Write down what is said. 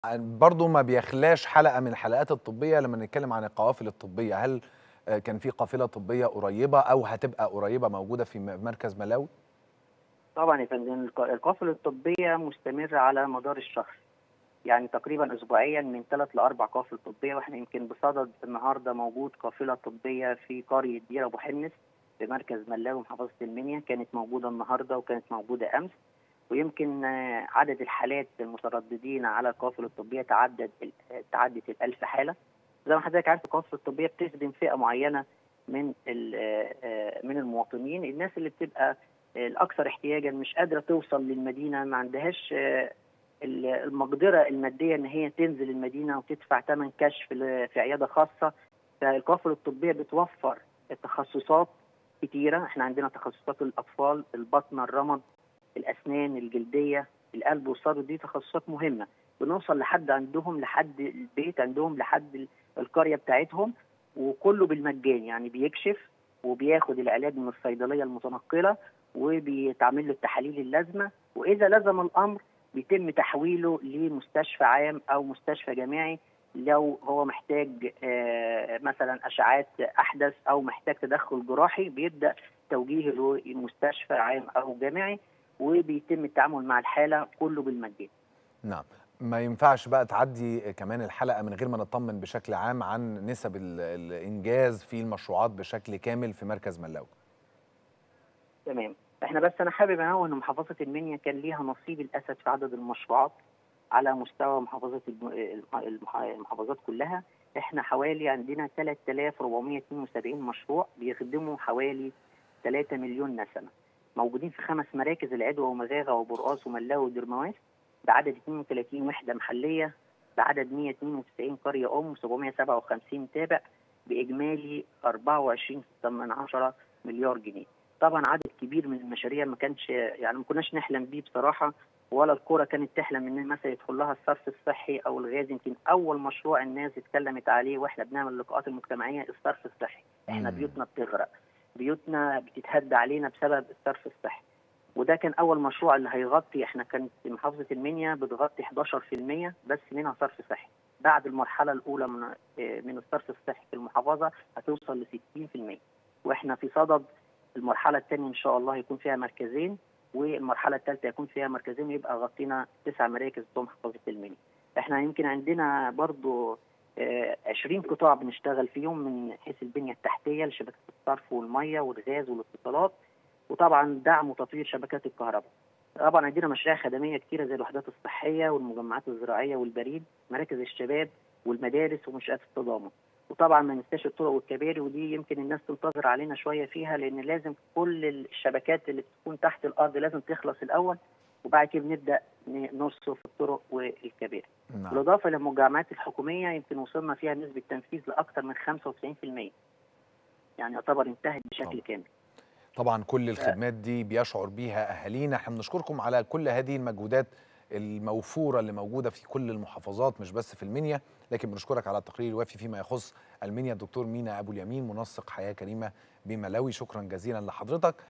برضه ما بيخلاش حلقة من الحلقات الطبية لما نتكلم عن القوافل الطبية هل آه، كان في قافلة طبية قريبة أو هتبقى قريبة موجودة في م- مركز ملاوي؟ طبعا يا فندم الق- القافلة الطبية مستمرة على مدار الشهر يعني تقريبا أسبوعيا من ثلاث لأربع قوافل طبية وإحنا يمكن بصدد النهاردة موجود قافلة طبية في قرية دير أبو حنس في مركز ملاوي محافظة المنيا كانت موجودة النهاردة وكانت موجودة أمس ويمكن آه، عدد الحالات المترددين على القوافل الطبية تعدد ال- تعدت الألف حالة زي ما حضرتك عارف القوافل الطبية بتخدم فئة معينة من ال- آه، آه، من المواطنين الناس اللي بتبقى الاكثر احتياجا مش قادره توصل للمدينه ما عندهاش آه، ال- المقدره الماديه ان هي تنزل المدينه وتدفع ثمن كشف ل- في عياده خاصه فالقوافل الطبيه بتوفر تخصصات كتيره احنا عندنا تخصصات الاطفال البطنه الرمد الاسنان الجلديه القلب والصدر دي تخصصات مهمه بنوصل لحد عندهم لحد البيت عندهم لحد ال- القريه بتاعتهم وكله بالمجان يعني بيكشف وبياخد العلاج من الصيدليه المتنقله وبيتعمل له التحاليل اللازمه واذا لزم الامر بيتم تحويله لمستشفى عام او مستشفى جامعي لو هو محتاج آه، مثلا اشعات احدث او محتاج تدخل جراحي بيبدا توجيهه لمستشفى عام او جامعي وبيتم التعامل مع الحاله كله بالمجان. نعم ما ينفعش بقى تعدي كمان الحلقة من غير ما نطمن بشكل عام عن نسب ال- الإنجاز في المشروعات بشكل كامل في مركز ملاوي تمام احنا بس انا حابب انوه ان محافظه المنيا كان ليها نصيب الاسد في عدد المشروعات على مستوى محافظه الم- المح- المحافظات كلها احنا حوالي عندنا 3472 مشروع بيخدموا حوالي 3 مليون نسمه موجودين في خمس مراكز العدوى ومزاغه وبرقاص وملاوي ودرمواس بعدد 32 وحده محليه بعدد 192 قريه ام و757 تابع باجمالي 24.8 مليار جنيه طبعا عدد كبير من المشاريع ما كانش يعني ما كناش نحلم بيه بصراحه ولا الكوره كانت تحلم ان مثلا يدخل لها الصرف الصحي او الغاز يمكن اول مشروع الناس اتكلمت عليه واحنا بنعمل اللقاءات المجتمعيه الصرف الصحي احنا مم. بيوتنا بتغرق بيوتنا بتتهد علينا بسبب الصرف الصحي وده كان اول مشروع اللي هيغطي احنا كانت محافظه المنيا بتغطي 11% بس منها صرف صحي بعد المرحله الاولى من آه، من الصرف الصحي في المحافظه هتوصل ل 60% واحنا في صدد المرحله الثانيه ان شاء الله يكون فيها مركزين والمرحله الثالثه يكون فيها مركزين ويبقى غطينا تسع مراكز بتوع محافظه المنيا احنا يمكن عندنا برضو آه، 20 قطاع بنشتغل فيهم من حيث البنيه التحتيه لشبكه الصرف والميه والغاز والاتصالات وطبعا دعم وتطوير شبكات الكهرباء طبعا عندنا مشاريع خدميه كتيره زي الوحدات الصحيه والمجمعات الزراعيه والبريد مراكز الشباب والمدارس ومنشات التضامن وطبعا ما ننساش الطرق والكباري ودي يمكن الناس تنتظر علينا شويه فيها لان لازم كل الشبكات اللي بتكون تحت الارض لازم تخلص الاول وبعد كده بنبدا ن- نرصف الطرق والكباري نعم بالاضافه للمجمعات الحكوميه يمكن وصلنا فيها نسبه تنفيذ لاكثر من 95% يعني يعتبر انتهت بشكل طبعا. كامل طبعا كل الخدمات دي بيشعر بيها أهالينا احنا بنشكركم على كل هذه المجهودات الموفورة اللي موجودة في كل المحافظات مش بس في المنيا لكن بنشكرك على التقرير الوافي فيما يخص المنيا الدكتور مينا أبو اليمين منسق حياة كريمة بملاوي شكرا جزيلا لحضرتك